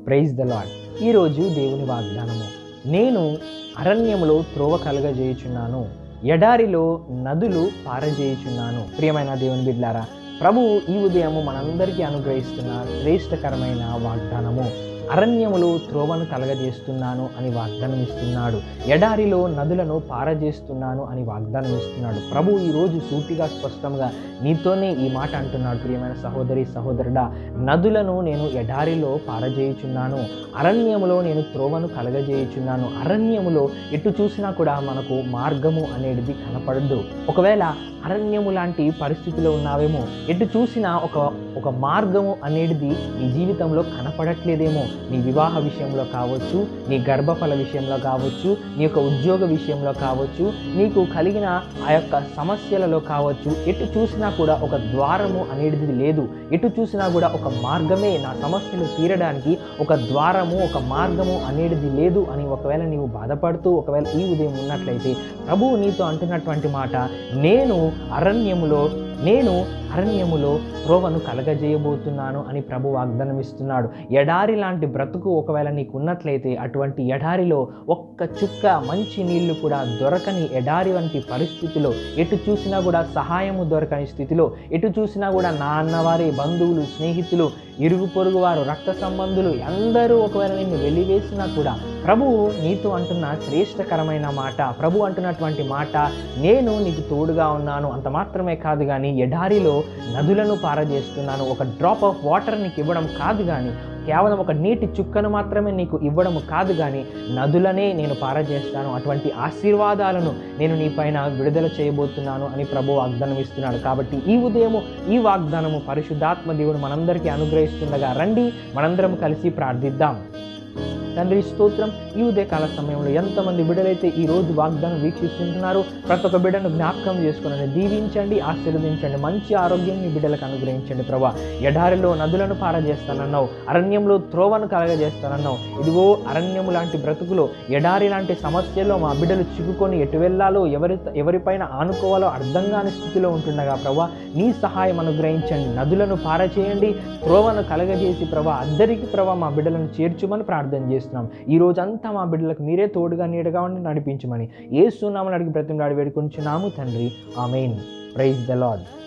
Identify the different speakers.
Speaker 1: praise the lord ఈరోజు దేవుని వాగ్దానము నేను అరణ్యములో త్రోవ కలగజేయుచున్నాను ఎడారిలో నదులు పారజేయుచున్నాను ప్రియమైన దేవుని బిడ్లారా ప్రభువు ఈ ఉదయము మనందరికీ అనుగ్రహిస్తున్న శ్రేష్టకరమైన వాగ్దానము అరణ్యములో త్రోవను కలగజేస్తున్నాను అని వాగ్దానం ఇస్తున్నాడు ఎడారిలో నదులను పారజేస్తున్నాను అని వాగ్దానం ఇస్తున్నాడు ప్రభు ఈరోజు సూటిగా స్పష్టంగా నీతోనే ఈ మాట అంటున్నాడు ప్రియమైన సహోదరి సహోదరుడా నదులను నేను ఎడారిలో పారజేయుచున్నాను అరణ్యములో నేను త్రోవను కలగజేయుచున్నాను అరణ్యములో ఎటు చూసినా కూడా మనకు మార్గము అనేది కనపడదు ఒకవేళ అరణ్యము లాంటి పరిస్థితిలో ఉన్నావేమో ఎటు చూసినా ఒక ఒక మార్గము అనేది నీ జీవితంలో కనపడట్లేదేమో నీ వివాహ విషయంలో కావచ్చు నీ గర్భఫల విషయంలో కావచ్చు నీ యొక్క ఉద్యోగ విషయంలో కావచ్చు నీకు కలిగిన ఆ యొక్క సమస్యలలో కావచ్చు ఎటు చూసినా కూడా ఒక ద్వారము అనేది లేదు ఎటు చూసినా కూడా ఒక మార్గమే నా సమస్యలు తీరడానికి ఒక ద్వారము ఒక మార్గము అనేది లేదు అని ఒకవేళ నీవు బాధపడుతూ ఒకవేళ ఈ ఉదయం ఉన్నట్లయితే ప్రభువు నీతో అంటున్నటువంటి మాట నేను అరణ్యములో నేను అరణ్యములో త్రోవను కలగజేయబోతున్నాను అని ప్రభు వాగ్దానం ఇస్తున్నాడు ఎడారి లాంటి బ్రతుకు ఒకవేళ నీకు ఉన్నట్లయితే అటువంటి ఎడారిలో ఒక్క చుక్క మంచి నీళ్లు కూడా దొరకని ఎడారి వంటి పరిస్థితిలో ఎటు చూసినా కూడా సహాయము దొరకని స్థితిలో ఎటు చూసినా కూడా నా అన్నవారి బంధువులు స్నేహితులు ఇరుగు పొరుగు వారు రక్త సంబంధులు అందరూ ఒకవేళ నిన్ను వెలివేసినా కూడా ప్రభువు నీతో అంటున్న శ్రేష్టకరమైన మాట ప్రభు అంటున్నటువంటి మాట నేను నీకు తోడుగా ఉన్నాను అంత మాత్రమే కాదు కానీ ఎడారిలో నదులను పారజేస్తున్నాను ఒక డ్రాప్ ఆఫ్ వాటర్ నీకు ఇవ్వడం కాదు కానీ కేవలం ఒక నీటి చుక్కను మాత్రమే నీకు ఇవ్వడం కాదు కానీ నదులనే నేను పారజేస్తాను అటువంటి ఆశీర్వాదాలను నేను నీ పైన విడుదల చేయబోతున్నాను అని ప్రభు వాగ్దానం ఇస్తున్నాడు కాబట్టి ఈ ఉదయము ఈ వాగ్దానము పరిశుద్ధాత్మ దేవుడు మనందరికీ అనుగ్రహిస్తుండగా రండి మనందరం కలిసి ప్రార్థిద్దాం తండ్రి స్తోత్రం ఈ ఉదయకాల సమయంలో ఎంతమంది బిడ్డలైతే ఈ రోజు వాగ్దానం వీక్షిస్తుంటున్నారు ప్రతి ఒక్క బిడ్డను జ్ఞాపకం చేసుకుని దీవించండి ఆశీర్వదించండి మంచి ఆరోగ్యం మీ బిడ్డలకు అనుగ్రహించండి ప్రభా ఎడారిలో నదులను పారజేస్తానన్నావు అరణ్యంలో త్రోవను కలగజేస్తానన్నావు ఇదిగో అరణ్యము లాంటి బ్రతుకులో ఎడారి లాంటి సమస్యల్లో మా బిడ్డలు చిక్కుకొని ఎటు వెళ్ళాలో ఎవరి ఎవరిపైన ఆనుకోవాలో అర్థం కాని స్థితిలో ఉంటుండగా ప్రభా నీ సహాయం అనుగ్రహించండి నదులను పారచేయండి త్రోవను కలగజేసి ప్రభా అందరికీ ప్రభా మా బిడ్డలను చేర్చుమని ప్రార్థన చేస్తున్నాం ఈ రోజంతా మా బిడ్డలకు మీరే తోడుగా నీడగా ఉండి నడిపించమని ఏ సున్నామని అడిగి ప్రతిమలాడి వేడుకొంచున్నాము తండ్రి ఆమెన్ ప్రైజ్ ద లాడ్